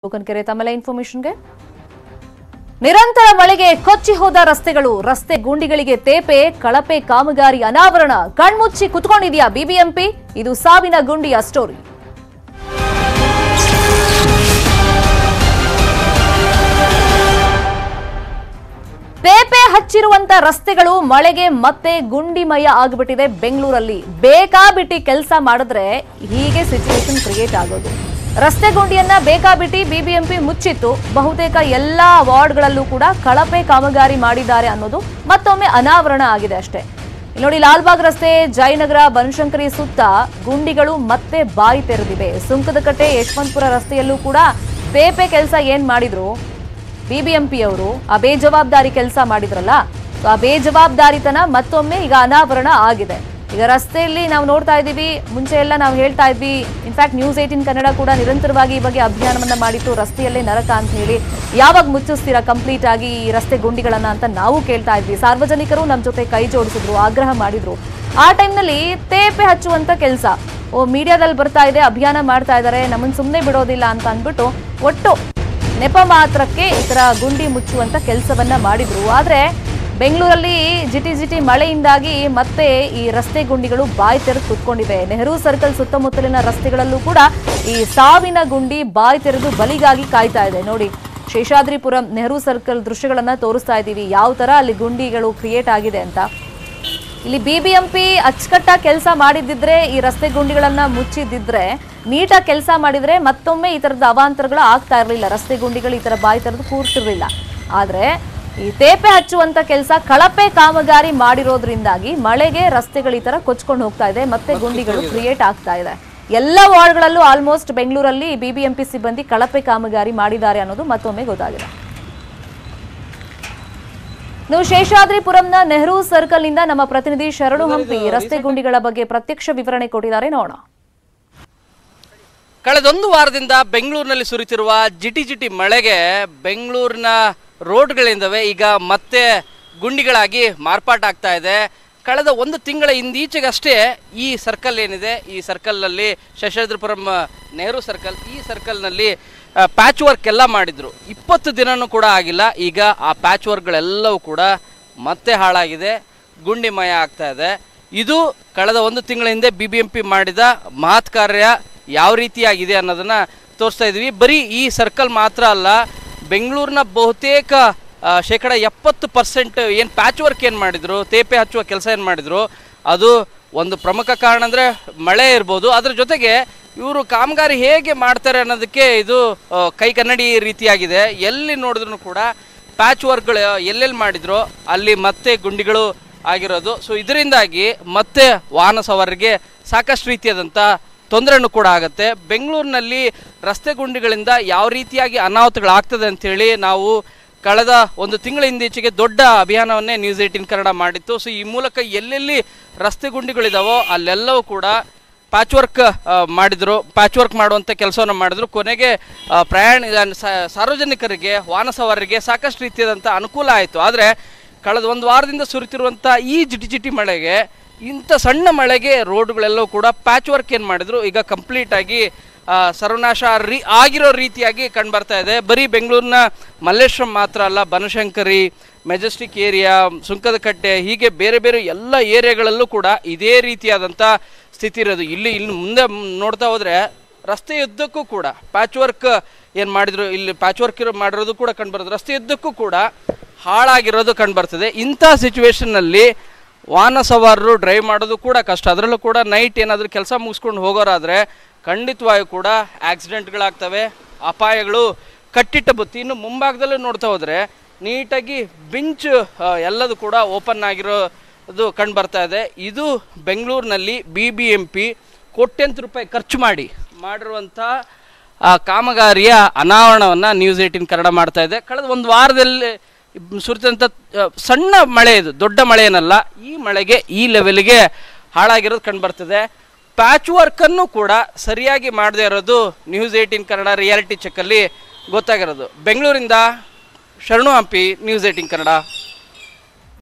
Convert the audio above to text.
ಬುಕನ್ಕೆರೆ ತಮ್ಮೆಲ್ಲ ಇನ್ಫಾರ್ಮೇಶನ್ಗೆ ನಿರಂತರ ಮಳೆಗೆ ಕೊಚ್ಚಿ ಹೋದ ರಸ್ತೆಗಳು ರಸ್ತೆ ಗುಂಡಿಗಳಿಗೆ ತೇಪೆ ಕಳಪೆ ಕಾಮಗಾರಿ ಅನಾವರಣ ಕಣ್ಮುಚ್ಚಿ ಕುತ್ಕೊಂಡಿದ್ಯಾ ಬಿಬಿಎಂಪಿ ಇದು ಸಾವಿನ ಗುಂಡಿಯ ಸ್ಟೋರಿ ತೇಪೆ ಹಚ್ಚಿರುವಂತ ರಸ್ತೆಗಳು ಮಳೆಗೆ ಮತ್ತೆ ಗುಂಡಿಮಯ ಆಗ್ಬಿಟ್ಟಿದೆ ಬೆಂಗಳೂರಲ್ಲಿ ಬೇಕಾಬಿಟ್ಟಿ ಕೆಲಸ ಮಾಡಿದ್ರೆ ಹೀಗೆ ಸಿಚುವೇಶನ್ ಕ್ರಿಯೇಟ್ ಆಗೋದು ರಸ್ತೆ ಗುಂಡಿಯನ್ನ ಬೇಕಾಬಿಟ್ಟಿ ಬಿಬಿಎಂಪಿ ಮುಚ್ಚಿತ್ತು ಬಹುತೇಕ ಎಲ್ಲಾ ವಾರ್ಡ್ಗಳಲ್ಲೂ ಕೂಡ ಕಳಪೆ ಕಾಮಗಾರಿ ಮಾಡಿದ್ದಾರೆ ಅನ್ನೋದು ಮತ್ತೊಮ್ಮೆ ಅನಾವರಣ ಆಗಿದೆ ಅಷ್ಟೇ ಇಲ್ಲಿ ನೋಡಿ ಲಾಲ್ಬಾಗ್ ರಸ್ತೆ ಜಯನಗರ ಬನಶಂಕರಿ ಸುತ್ತ ಗುಂಡಿಗಳು ಮತ್ತೆ ಬಾಯಿ ತೆರೆದಿವೆ ಸುಂಕದಕಟ್ಟೆ ಯಶವಂತಪುರ ರಸ್ತೆಯಲ್ಲೂ ಕೂಡ ತೇಪೆ ಕೆಲಸ ಏನ್ ಮಾಡಿದ್ರು ಬಿಬಿಎಂಪಿ ಅವರು ಆ ಬೇಜವಾಬ್ದಾರಿ ಕೆಲಸ ಮಾಡಿದ್ರಲ್ಲ ಸೊ ಆ ಬೇಜವಾಬ್ದಾರಿತನ ಮತ್ತೊಮ್ಮೆ ಈಗ ಅನಾವರಣ ಆಗಿದೆ ಈಗ ರಸ್ತೆಯಲ್ಲಿ ನಾವು ನೋಡ್ತಾ ಇದ್ದೀವಿ ಮುಂಚೆ ಎಲ್ಲ ನಾವು ಹೇಳ್ತಾ ಇದ್ವಿ ಇನ್ಫ್ಯಾಕ್ಟ್ ನ್ಯೂಸ್ ಏಟಿನ್ ಕನ್ನಡ ಕೂಡ ನಿರಂತರವಾಗಿ ಈ ಬಗ್ಗೆ ಅಭಿಯಾನವನ್ನ ಮಾಡಿತ್ತು ರಸ್ತೆಯಲ್ಲೇ ನರಕ ಅಂತ ಹೇಳಿ ಯಾವಾಗ ಮುಚ್ಚಿಸ್ತೀರಾ ಕಂಪ್ಲೀಟ್ ಆಗಿ ಈ ರಸ್ತೆ ಗುಂಡಿಗಳನ್ನ ಅಂತ ನಾವು ಕೇಳ್ತಾ ಇದ್ವಿ ಸಾರ್ವಜನಿಕರು ನಮ್ಮ ಜೊತೆ ಕೈ ಜೋಡಿಸಿದ್ರು ಆಗ್ರಹ ಮಾಡಿದ್ರು ಆ ಟೈಮ್ನಲ್ಲಿ ತೇಪೆ ಹಚ್ಚುವಂತ ಕೆಲಸ ಓ ಮೀಡಿಯಾದಲ್ಲಿ ಬರ್ತಾ ಇದೆ ಅಭಿಯಾನ ಮಾಡ್ತಾ ಇದ್ದಾರೆ ನಮ್ಮನ್ನ ಸುಮ್ಮನೆ ಬಿಡೋದಿಲ್ಲ ಅಂತ ಅಂದ್ಬಿಟ್ಟು ಒಟ್ಟು ನೆಪ ಮಾತ್ರಕ್ಕೆ ಈ ತರ ಗುಂಡಿ ಮುಚ್ಚುವಂತ ಕೆಲಸವನ್ನ ಮಾಡಿದ್ರು ಆದ್ರೆ ಬೆಂಗಳೂರಲ್ಲಿ ಜಿಟಿ ಜಿಟಿ ಮಳೆಯಿಂದಾಗಿ ಮತ್ತೆ ಈ ರಸ್ತೆ ಗುಂಡಿಗಳು ಬಾಯಿ ತೆರೆದು ಕುತ್ಕೊಂಡಿವೆ ನೆಹರು ಸರ್ಕಲ್ ಸುತ್ತಮುತ್ತಲಿನ ರಸ್ತೆಗಳಲ್ಲೂ ಕೂಡ ಈ ಸಾವಿನ ಗುಂಡಿ ಬಾಯಿ ತೆರೆದು ಬಲಿಗಾಗಿ ಕಾಯ್ತಾ ಇದೆ ನೋಡಿ ಶೇಷಾದ್ರಿಪುರಂ ನೆಹರು ಸರ್ಕಲ್ ದೃಶ್ಯಗಳನ್ನ ತೋರಿಸ್ತಾ ಇದ್ದೀವಿ ಯಾವ ತರ ಅಲ್ಲಿ ಗುಂಡಿಗಳು ಕ್ರಿಯೇಟ್ ಆಗಿದೆ ಅಂತ ಇಲ್ಲಿ ಬಿಬಿಎಂಪಿ ಅಚ್ಚುಕಟ್ಟಾಗಿ ಕೆಲಸ ಮಾಡಿದ್ದಿದ್ರೆ ಈ ರಸ್ತೆ ಗುಂಡಿಗಳನ್ನ ಮುಚ್ಚಿದ್ದಿದ್ರೆ ನೀಟಾಗಿ ಕೆಲಸ ಮಾಡಿದ್ರೆ ಮತ್ತೊಮ್ಮೆ ಈ ತರದ ಅವಾಂತರಗಳು ಆಗ್ತಾ ಇರಲಿಲ್ಲ ರಸ್ತೆ ಗುಂಡಿಗಳು ಈ ತರ ಬಾಯಿ ತೆರೆದು ಕೂರ್ತಿರ್ಲಿಲ್ಲ ಆದ್ರೆ ಈ ತೇಪೆ ಹಚ್ಚುವಂತ ಕೆಲಸ ಕಳಪೆ ಕಾಮಗಾರಿ ಮಾಡಿರೋದ್ರಿಂದಾಗಿ ಮಳೆಗೆ ರಸ್ತೆಗಳು ಈ ತರ ಕೊಚ್ಕೊಂಡು ಹೋಗ್ತಾ ಇದೆ ಮತ್ತೆ ಗುಂಡಿಗಳು ಕ್ರಿಯೇಟ್ ಆಗ್ತಾ ಇದೆ ಎಲ್ಲ ವಾರ್ಡ್ಗಳಲ್ಲೂ ಆಲ್ಮೋಸ್ಟ್ ಬೆಂಗಳೂರಲ್ಲಿ ಬಿಬಿಎಂಪಿ ಸಿಬ್ಬಂದಿ ಕಳಪೆ ಕಾಮಗಾರಿ ಮಾಡಿದ್ದಾರೆ ಅನ್ನೋದು ಮತ್ತೊಮ್ಮೆ ಗೊತ್ತಾಗಿದೆ ನೀವು ಶೇಷಾದ್ರಿಪುರಂನ ನೆಹರು ಸರ್ಕಲ್ ನಿಂದ ನಮ್ಮ ಪ್ರತಿನಿಧಿ ಶರಣು ಹಂಪಿ ರಸ್ತೆ ಗುಂಡಿಗಳ ಬಗ್ಗೆ ಪ್ರತ್ಯಕ್ಷ ವಿವರಣೆ ಕೊಟ್ಟಿದ್ದಾರೆ ನೋಡೋಣ ಕಳೆದೊಂದು ವಾರದಿಂದ ಬೆಂಗಳೂರಿನಲ್ಲಿ ಸುರಿತಿರುವ ಜಿಟಿ ಜಿಟಿ ಮಳೆಗೆ ಬೆಂಗಳೂರಿನ ರೋಡ್ಗಳಿಂದವೆ ಈಗ ಮತ್ತೆ ಗುಂಡಿಗಳಾಗಿ ಮಾರ್ಪಾಟಾಗ್ತಾ ಇದೆ ಕಳೆದ ಒಂದು ತಿಂಗಳ ಹಿಂದೀಚೆಗಷ್ಟೇ ಈ ಸರ್ಕಲ್ ಏನಿದೆ ಈ ಸರ್ಕಲ್ನಲ್ಲಿ ಶಶಾದ್ರಿಪುರಂ ನೆಹರು ಸರ್ಕಲ್ ಈ ಸರ್ಕಲ್ನಲ್ಲಿ ಪ್ಯಾಚ್ ವರ್ಕ್ ಎಲ್ಲ ಮಾಡಿದ್ರು ಇಪ್ಪತ್ತು ದಿನನೂ ಕೂಡ ಆಗಿಲ್ಲ ಈಗ ಆ ಪ್ಯಾಚ್ ವರ್ಕ್ಗಳೆಲ್ಲವೂ ಕೂಡ ಮತ್ತೆ ಹಾಳಾಗಿದೆ ಗುಂಡಿಮಯ ಆಗ್ತಾ ಇದೆ ಇದು ಕಳೆದ ಒಂದು ತಿಂಗಳ ಹಿಂದೆ ಬಿ ಬಿ ಎಂ ಪಿ ಮಾಡಿದ ಮಹತ್ ಕಾರ್ಯ ಯಾವ ರೀತಿಯಾಗಿದೆ ಅನ್ನೋದನ್ನ ತೋರಿಸ್ತಾ ಇದ್ವಿ ಬರೀ ಈ ಸರ್ಕಲ್ ಮಾತ್ರ ಅಲ್ಲ ಬೆಂಗಳೂರಿನ ಬಹುತೇಕ ಆ, ಶೇಕಡ ಎಪ್ಪತ್ತು ಪರ್ಸೆಂಟ್ ಏನು ಪ್ಯಾಚ್ ವರ್ಕ್ ಏನು ಮಾಡಿದ್ರು ತೇಪೆ ಹಚ್ಚುವ ಕೆಲಸ ಏನು ಮಾಡಿದ್ರು ಅದು ಒಂದು ಪ್ರಮುಖ ಕಾರಣ ಅಂದರೆ ಮಳೆ ಇರ್ಬೋದು ಅದ್ರ ಜೊತೆಗೆ ಇವರು ಕಾಮಗಾರಿ ಹೇಗೆ ಮಾಡ್ತಾರೆ ಅನ್ನೋದಕ್ಕೆ ಇದು ಆ, ಕೈ ಕನ್ನಡಿ ರೀತಿಯಾಗಿದೆ ಎಲ್ಲಿ ನೋಡಿದ್ರು ಕೂಡ ಪ್ಯಾಚ್ ವರ್ಕ್ಗಳು ಎಲ್ಲೆಲ್ಲಿ ಮಾಡಿದ್ರು ಅಲ್ಲಿ ಮತ್ತೆ ಗುಂಡಿಗಳು ಆಗಿರೋದು ಸೊ ಇದರಿಂದಾಗಿ ಮತ್ತೆ ವಾಹನ ಸವಾರರಿಗೆ ಸಾಕಷ್ಟು ರೀತಿಯಾದಂಥ ತೊಂದರೆನೂ ಕೂಡ ಆಗುತ್ತೆ ಬೆಂಗಳೂರಿನಲ್ಲಿ ರಸ್ತೆ ಗುಂಡಿಗಳಿಂದ ಯಾವ ರೀತಿಯಾಗಿ ಅನಾಹುತಗಳಾಗ್ತದೆ ಅಂಥೇಳಿ ನಾವು ಕಳೆದ ಒಂದು ತಿಂಗಳ ಹಿಂದೀಚೆಗೆ ದೊಡ್ಡ ಅಭಿಯಾನವನ್ನೇ ನ್ಯೂಸ್ ಏಯ್ಟೀನ್ ಕನ್ನಡ ಮಾಡಿತ್ತು ಸೊ ಈ ಮೂಲಕ ಎಲ್ಲೆಲ್ಲಿ ರಸ್ತೆ ಗುಂಡಿಗಳಿದಾವೋ ಅಲ್ಲೆಲ್ಲವೂ ಕೂಡ ಪ್ಯಾಚ್ ವರ್ಕ್ ಮಾಡಿದ್ರು ಪ್ಯಾಚ್ ವರ್ಕ್ ಮಾಡುವಂಥ ಕೆಲಸವನ್ನು ಮಾಡಿದ್ರು ಕೊನೆಗೆ ಆ, ಪ್ರಯಾಣ ಸ- ಸಾರ್ವಜನಿಕರಿಗೆ ವಾಹನ ಸವಾರರಿಗೆ ಸಾಕಷ್ಟು ರೀತಿಯಾದಂಥ ಅನುಕೂಲ ಆಯಿತು ಆದರೆ ಕಳೆದ ಒಂದು ವಾರದಿಂದ ಸುರಿತಿರುವಂಥ ಈ ಜಿಟಿ ಜಿಟಿ ಮಳೆಗೆ ಇಂಥ ಸಣ್ಣ ಮಳೆಗೆ ರೋಡ್ಗಳೆಲ್ಲವೂ ಕೂಡ ಪ್ಯಾಚ್ ವರ್ಕ್ ಏನು ಮಾಡಿದ್ರು ಈಗ ಕಂಪ್ಲೀಟಾಗಿ ಸರ್ವನಾಶ ರೀ ಆಗಿರೋ ರೀತಿಯಾಗಿ ಕಂಡು ಬರ್ತಾ ಇದೆ ಬರೀ ಬೆಂಗಳೂರಿನ ಮಲ್ಲೇಶ್ವರಂ ಮಾತ್ರ ಅಲ್ಲ ಬನಶಂಕರಿ ಮೆಜೆಸ್ಟಿಕ್ ಏರಿಯಾ ಸುಂಕದಕಟ್ಟೆ ಹೀಗೆ ಬೇರೆ ಬೇರೆ ಎಲ್ಲ ಏರಿಯಾಗಳಲ್ಲೂ ಕೂಡ ಇದೇ ರೀತಿಯಾದಂಥ ಸ್ಥಿತಿ ಇರೋದು ಇಲ್ಲಿ ಇಲ್ಲಿ ಮುಂದೆ ಮ್- ನೋಡ್ತಾ ಹೋದರೆ ರಸ್ತೆ ಉದ್ದಕ್ಕೂ ಕೂಡ ಪ್ಯಾಚ್ ವರ್ಕ್ ಏನು ಮಾಡಿದ್ರು ಇಲ್ಲಿ ಪ್ಯಾಚ್ ವರ್ಕ್ ಇರೋ ಮಾಡಿರೋದು ಕೂಡ ಕಂಡುಬರೋದು ರಸ್ತೆ ಉದ್ದಕ್ಕೂ ಕೂಡ ಹಾಳಾಗಿರೋದು ಕಂಡುಬರ್ತದೆ ಇಂಥ ಸಿಚುವೇಶನ್ನಲ್ಲಿ ವಾಹನ ಸವಾರರು ಡ್ರೈವ್ ಮಾಡೋದು ಕೂಡ ಕಷ್ಟ ಅದರಲ್ಲೂ ಕೂಡ ನೈಟ್ ಏನಾದರೂ ಕೆಲಸ ಮುಗಿಸ್ಕೊಂಡು ಹೋಗೋರಾದರೆ ಖಂಡಿತವಾಗಿಯೂ ಕೂಡ ಆಕ್ಸಿಡೆಂಟ್ಗಳಾಗ್ತವೆ ಅಪಾಯಗಳು ಕಟ್ಟಿಟ್ಟ ಬುತ್ತಿ ಇನ್ನು ಮುಂಭಾಗದಲ್ಲೂ ನೋಡ್ತಾ ಹೋದರೆ ನೀಟಾಗಿ ಬಿಂಚ್ ಆ, ಎಲ್ಲದು ಕೂಡ ಓಪನ್ ಆಗಿರೋದು ಕಂಡು ಬರ್ತಾ ಇದೆ ಇದು ಬೆಂಗಳೂರಿನಲ್ಲಿ ಬಿ ಬಿ ಎಂ ಪಿ ಕೋಟ್ಯಂತರ ರೂಪಾಯಿ ಖರ್ಚು ಮಾಡಿ ಮಾಡಿರುವಂಥ ಆ ಕಾಮಗಾರಿಯ ಅನಾವರಣವನ್ನು ನ್ಯೂಸ್ ಏಯ್ಟೀನ್ ಕನ್ನಡ ಮಾಡ್ತಾ ಇದೆ ಕಳೆದ ಒಂದು ವಾರದಲ್ಲಿ ಸುರಿದಂಥ ಆ, ಸಣ್ಣ ಮಳೆ ಇದು ದೊಡ್ಡ ಮಳೆ ಏನಲ್ಲ ಈ ಮಳೆಗೆ ಈ ಲೆವೆಲ್ಗೆ ಹಾಳಾಗಿರೋದು ಕಂಡು ಬರ್ತದೆ ಪ್ಯಾಚ್ ವರ್ಕನ್ನು ಕೂಡ ಸರಿಯಾಗಿ ಮಾಡದೇ ಇರೋದು ನ್ಯೂಸ್ ಏಯ್ಟೀನ್ ಕನ್ನಡ ರಿಯಾಲಿಟಿ ಚೆಕ್ಕಲ್ಲಿ ಗೊತ್ತಾಗಿರೋದು ಬೆಂಗಳೂರಿಂದ ಶರಣು ಹಂಪಿ ನ್ಯೂಸ್ ಏಯ್ಟೀನ್ ಕನ್ನಡ